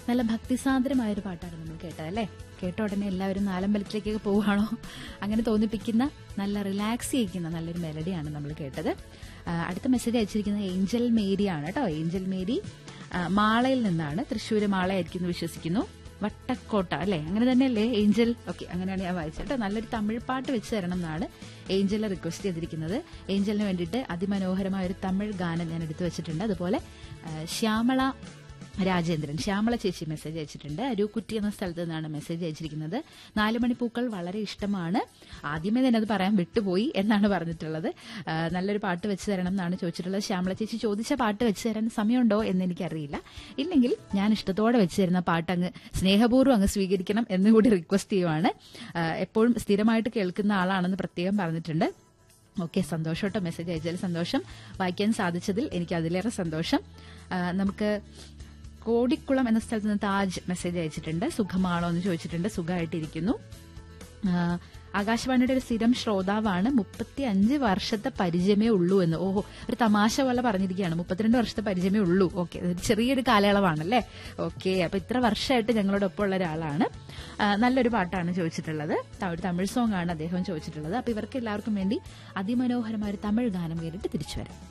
നല്ല ഭക്തിസാന്ദ്രമായ ഒരു പാട്ടാണ് നമ്മൾ കേട്ടത് അല്ലേ കേട്ട ഉടനെ എല്ലാവരും നാലമ്പലത്തിലേക്കൊക്കെ പോവുകയാണോ അങ്ങനെ തോന്നിപ്പിക്കുന്ന നല്ല റിലാക്സ് ചെയ്യിക്കുന്ന നല്ലൊരു മെലഡിയാണ് നമ്മൾ കേട്ടത് ആ, അടുത്ത മെസ്സേജ് അയച്ചിരിക്കുന്നത് ഏഞ്ചൽ മേരി ആണ് കേട്ടോ ഏഞ്ചൽ മേരി ആ, മാളയിൽ നിന്നാണ് തൃശ്ശൂർ മാളയായിരിക്കും എന്ന് വിശ്വസിക്കുന്നു വട്ടക്കോട്ട അല്ലേ അങ്ങനെ തന്നെയല്ലേ ഏഞ്ചൽ ഓക്കെ അങ്ങനെയാണ് ഞാൻ വായിച്ചത് കേട്ടോ നല്ലൊരു തമിഴ് പാട്ട് വെച്ച് തരണം എന്നാണ് ഏഞ്ചലിനെ റിക്വസ്റ്റ് ചെയ്തിരിക്കുന്നത് ഏഞ്ചലിന് വേണ്ടിയിട്ട് അതിമനോഹരമായ ഒരു തമിഴ് ഗാനം ഞാൻ എടുത്തു വെച്ചിട്ടുണ്ട് അതുപോലെ ആ, ശ്യാമള രാജേന്ദ്രൻ ശ്യാമള ചേച്ചി മെസ്സേജ് അയച്ചിട്ടുണ്ട് അരൂക്കുറ്റി എന്ന സ്ഥലത്ത് നിന്നാണ് മെസ്സേജ് അയച്ചിരിക്കുന്നത് നാല് മണിപ്പൂക്കൾ വളരെ ഇഷ്ടമാണ് ആദ്യമേ തന്നെ അത് പറയാൻ വിട്ടുപോയി എന്നാണ് പറഞ്ഞിട്ടുള്ളത് ആ, നല്ലൊരു പാട്ട് വെച്ച് തരണം എന്നാണ് ചോദിച്ചിട്ടുള്ളത് ശ്യാമള ചേച്ചി ചോദിച്ച പാട്ട് വെച്ച് തരാൻ സമയമുണ്ടോ എന്ന് എനിക്കറിയില്ല ഇല്ലെങ്കിൽ ഞാൻ ഇഷ്ടത്തോടെ വെച്ച് തരുന്ന പാട്ട് അങ്ങ് സ്നേഹപൂർവ്വം അങ്ങ് സ്വീകരിക്കണം എന്ന് കൂടി റിക്വസ്റ്റ് ചെയ്യുവാണ് ആ, എപ്പോഴും സ്ഥിരമായിട്ട് കേൾക്കുന്ന ആളാണെന്ന് പ്രത്യേകം പറഞ്ഞിട്ടുണ്ട് ഓക്കെ സന്തോഷം കേട്ടോ മെസ്സേജ് അയച്ചാൽ സന്തോഷം വായിക്കാൻ സാധിച്ചതിൽ എനിക്ക് അതിലേറെ സന്തോഷം ആ, നമുക്ക് കോടിക്കുളം എന്ന സ്ഥലത്ത് നിന്ന് താജ് മെസ്സേജ് അയച്ചിട്ടുണ്ട് സുഖമാണോ എന്ന് ചോദിച്ചിട്ടുണ്ട് സുഖമായിട്ടിരിക്കുന്നു ആ, ആകാശവാണിയുടെ ഒരു സ്ഥിരം ശ്രോതാവാണ് മുപ്പത്തി അഞ്ച് വർഷത്തെ പരിചയമേ ഉള്ളൂ എന്ന് ഓഹോ ഒരു തമാശ പോലെ പറഞ്ഞിരിക്കുകയാണ് മുപ്പത്തിരണ്ട് വർഷത്തെ പരിചയമേ ഉള്ളൂ ഓക്കെ ഒരു ചെറിയൊരു കാലയളവാണല്ലേ ഓക്കെ അപ്പൊ ഇത്ര വർഷമായിട്ട് ഞങ്ങളോടൊപ്പം ഉള്ള ഒരാളാണ് ആ, നല്ലൊരു പാട്ടാണ് ചോദിച്ചിട്ടുള്ളത് ത- ഒരു തമിഴ് സോങ് ആണ് അദ്ദേഹം ചോദിച്ചിട്ടുള്ളത് അപ്പൊ ഇവർക്ക് എല്ലാവർക്കും വേണ്ടി അതിമനോഹരമായ ഒരു തമിഴ് ഗാനം കേട്ടിട്ട് തിരിച്ചു വരാം